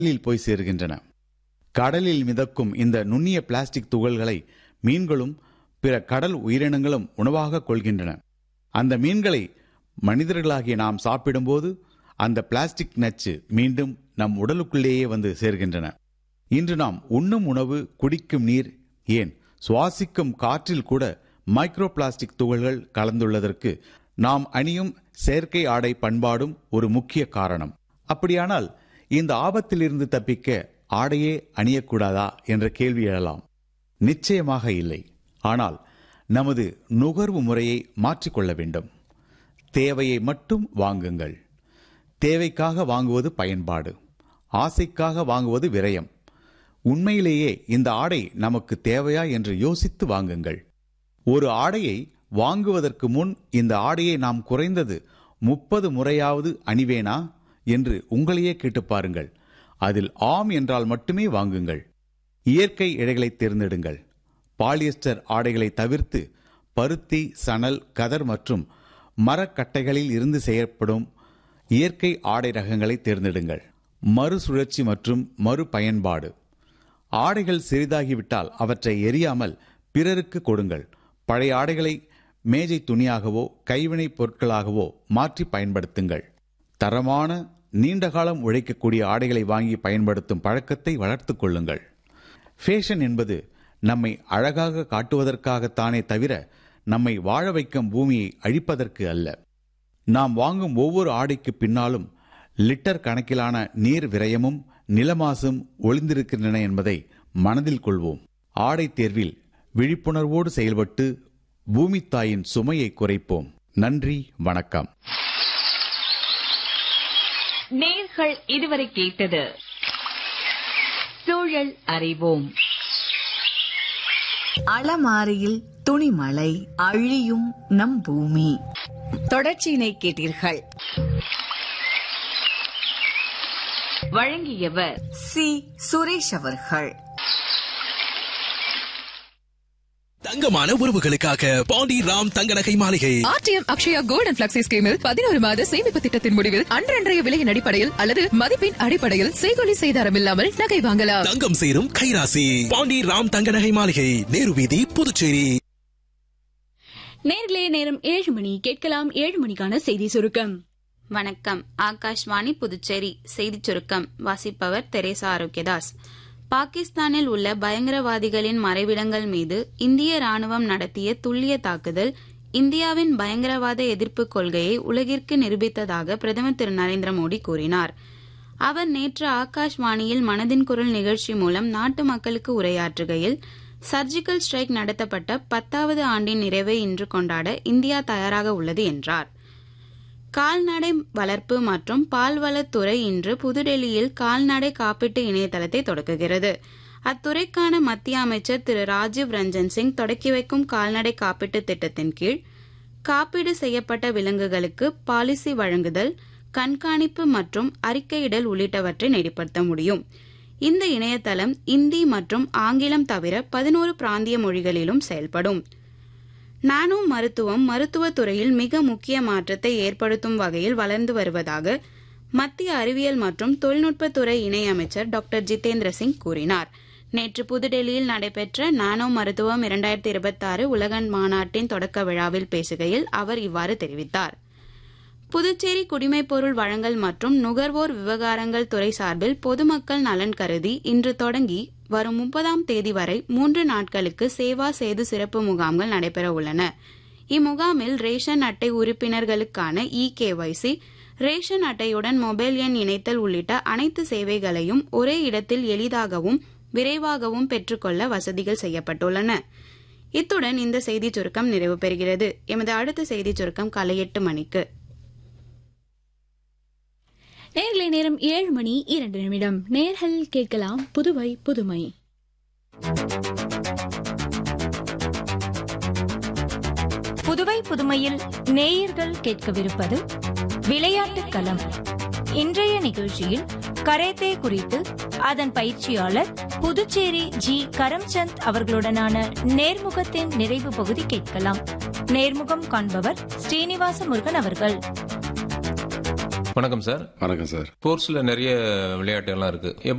கடலில் போய் சேர்கின்றன கடலில் மிதக்கும் இந்த நுண்ணிய பிளாஸ்டிக் துகள்களை மீன்களும் பிற கடல் உயிரினங்களும் உணவாக கொள்கின்றன அந்த மீன்களை மனிதர்களாகிய நாம் சாப்பிடும்போது அந்த பிளாஸ்டிக் நச்சு மீண்டும் நம் உடலுக்குள்ளேயே வந்து சேர்கின்றன இன்று நாம் உண்ணும் உணவு குடிக்கும் நீர் ஏன் சுவாசிக்கும் காற்றில் கூட மைக்ரோ பிளாஸ்டிக் துகள்கள் கலந்துள்ளதற்கு நாம் அணியும் செயற்கை ஆடை பண்பாடும் ஒரு முக்கிய காரணம் அப்படியானால் இந்த ஆபத்திலிருந்து தப்பிக்க ஆடையே அணியக்கூடாதா என்ற கேள்வி எழலாம் நிச்சயமாக இல்லை ஆனால் நமது நுகர்வு முறையை மாற்றிக்கொள்ள வேண்டும் தேவையை மட்டும் வாங்குங்கள் தேவைக்காக வாங்குவது பயன்பாடு ஆசைக்காக வாங்குவது விரயம் உண்மையிலேயே இந்த ஆடை நமக்கு தேவையா என்று யோசித்து வாங்குங்கள் ஒரு ஆடையை வாங்குவதற்கு முன் இந்த ஆடையை நாம் குறைந்தது முப்பது முறையாவது அணிவேனா என்று உங்களையே கேட்டு பாருங்கள் அதில் ஆம் என்றால் மட்டுமே வாங்குங்கள் இயற்கை இழைகளை தேர்ந்தெடுங்கள் பாலியஸ்டர் ஆடைகளை தவிர்த்து பருத்தி சணல் கதர் மற்றும் மரக்கட்டைகளில் இருந்து செய்யப்படும் இயற்கை ஆடை ரகங்களை தேர்ந்தெடுங்கள் மறுசுழற்சி மற்றும் மறுபயன்பாடு ஆடைகள் சிறிதாகிவிட்டால் அவற்றை எரியாமல் பிறருக்கு கொடுங்கள் பழைய ஆடைகளை மேஜை துணியாகவோ கைவினைப் பொருட்களாகவோ மாற்றி பயன்படுத்துங்கள் தரமான நீண்ட காலம் உழைக்கக்கூடிய ஆடைகளை வாங்கி பயன்படுத்தும் பழக்கத்தை வளர்த்துக் கொள்ளுங்கள் ஃபேஷன் என்பது நம்மை அழகாக காட்டுவதற்காகத்தானே தவிர நம்மை வாழ வைக்கும் பூமியை அழிப்பதற்கு அல்ல நாம் வாங்கும் ஒவ்வொரு ஆடைக்கு பின்னாலும் லிட்டர் கணக்கிலான நீர் விரயமும் நிலமாசும் ஒளிந்திருக்கின்றன என்பதை மனதில் கொள்வோம் ஆடை தேர்வில் விழிப்புணர்வோடு செயல்பட்டு பூமி தாயின் சுமையை குறைப்போம் நன்றி வணக்கம் நேர்கள் இதுவரை கேட்டது சூழல் அறிவோம் அலமாரியில் துணிமலை அழியும் நம் பூமி தொடர்ச்சியினை கேட்டீர்கள் வழங்கியவர் சி சுரேஷ் அவர்கள் தங்கமான உறவுகளுக்காக பாண்டி ராம் தங்க நகை மாளிகை RTM Akshaya gold and flexi ஸ்கீமில் பதினோரு மாத சேமிப்பு திட்டத்தின் முடிவில் அன்றன்றைய விலையின் அடிப்படையில் அல்லது மதிப்பின் அடிப்படையில் செய்கொலி செய்தாரம் இல்லாமல் நகை வாங்கலாம் தங்கம் சேரும் கைராசி பாண்டி ராம் தங்க நகை மாளிகை நேரு வீதி புதுச்சேரி நேர்களே நேரம் ஏழு மணி கேட்கலாம் ஏழு மணிக்கான செய்தி சுருக்கம் வணக்கம் ஆகாஷ்வாணி புதுச்சேரி செய்திச் சுருக்கம் வாசிப்பவர் தெரேசா ஆரோக்கியதாஸ் பாகிஸ்தானில் உள்ள பயங்கரவாதிகளின் மறைவிடங்கள் மீது இந்திய ராணுவம் நடத்திய துல்லிய தாக்குதல் இந்தியாவின் பயங்கரவாத எதிர்ப்பு கொள்கையை உலகிற்கு நிரூபித்ததாக பிரதமர் திரு நரேந்திர மோடி கூறினார் அவர் நேற்று ஆகாஷ்வாணியில் மனதின் குரல் நிகழ்ச்சி மூலம் நாட்டு மக்களுக்கு உரையாற்றுகையில் சர்ஜிக்கல் ஸ்ட்ரைக் நடத்தப்பட்ட பத்தாவது ஆண்டின் நிறைவை இன்று கொண்டாட இந்தியா தயாராக உள்ளது என்றார் கால்நடை வளர்ப்பு மற்றும் பால்வளத்துறை இன்று புதுடெல்லியில் கால்நடை காப்பீட்டு இணையதளத்தை தொடக்குகிறது அத்துறைக்கான மத்திய அமைச்சர் திரு ராஜீவ் ரஞ்சன் சிங் தொடக்கி வைக்கும் கால்நடை காப்பீட்டு திட்டத்தின் கீழ் காப்பீடு செய்யப்பட்ட விலங்குகளுக்கு பாலிசி வழங்குதல் கண்காணிப்பு மற்றும் அறிக்கையிடல் உள்ளிட்டவற்றை நெறிப்படுத்த முடியும் இந்த இணையதளம் இந்தி மற்றும் ஆங்கிலம் தவிர பதினோரு பிராந்திய மொழிகளிலும் செயல்படும் நானோ மருத்துவம் மருத்துவத் துறையில் மிக முக்கிய மாற்றத்தை ஏற்படுத்தும் வகையில் வளர்ந்து வருவதாக மத்திய அறிவியல் மற்றும் தொழில்நுட்பத்துறை இணையமைச்சர் டாக்டர் ஜிதேந்திர சிங் கூறினார் நேற்று புதுடெல்லியில் நடைபெற்ற நானோ மருத்துவம் இரண்டாயிரத்தி இருபத்தாறு உலக மாநாட்டின் தொடக்க விழாவில் பேசுகையில் அவர் இவ்வாறு தெரிவித்தார் புதுச்சேரி குடிமைப்பொருள் வழங்கல் மற்றும் நுகர்வோர் விவகாரங்கள் துறை சார்பில் பொதுமக்கள் நலன் கருதி இன்று தொடங்கி வரும் முப்பதாம் தேதி வரை மூன்று நாட்களுக்கு சேவா சேது சிறப்பு முகாம்கள் நடைபெற உள்ளன இம்முகாமில் ரேஷன் அட்டை உறுப்பினர்களுக்கான இ கேஒய்சி ரேஷன் அட்டையுடன் மொபைல் எண் இணைத்தல் உள்ளிட்ட அனைத்து சேவைகளையும் ஒரே இடத்தில் எளிதாகவும் விரைவாகவும் பெற்றுக்கொள்ள வசதிகள் செய்யப்பட்டுள்ளன இத்துடன் இந்த செய்திச் சுருக்கம் நிறைவு பெறுகிறது எமது அடுத்த செய்திச் சுருக்கம் காலை எட்டு மணிக்கு நேர்களே நேரம் ஏழு மணி இரண்டு நிமிடம் நேர்கள் கேட்கலாம் புதுவை புதுமை புதுவை புதுமையில் நேயர்கள் கேட்கவிருப்பது விளையாட்டுக் களம் இன்றைய நிகழ்ச்சியில் கரேத்தே குறித்து அதன் பயிற்சியாளர் புதுச்சேரி ஜி கரம்சந்த் அவர்களுடனான நேர்முகத்தின் நிறைவு பகுதி கேட்கலாம் நேர்முகம் காண்பவர் ஸ்ரீனிவாச முருகன் அவர்கள் வணக்கம் சார் வணக்கம் சார் ஸ்போர்ட்ஸ்ல நிறைய விளையாட்டு எல்லாம் இருக்கு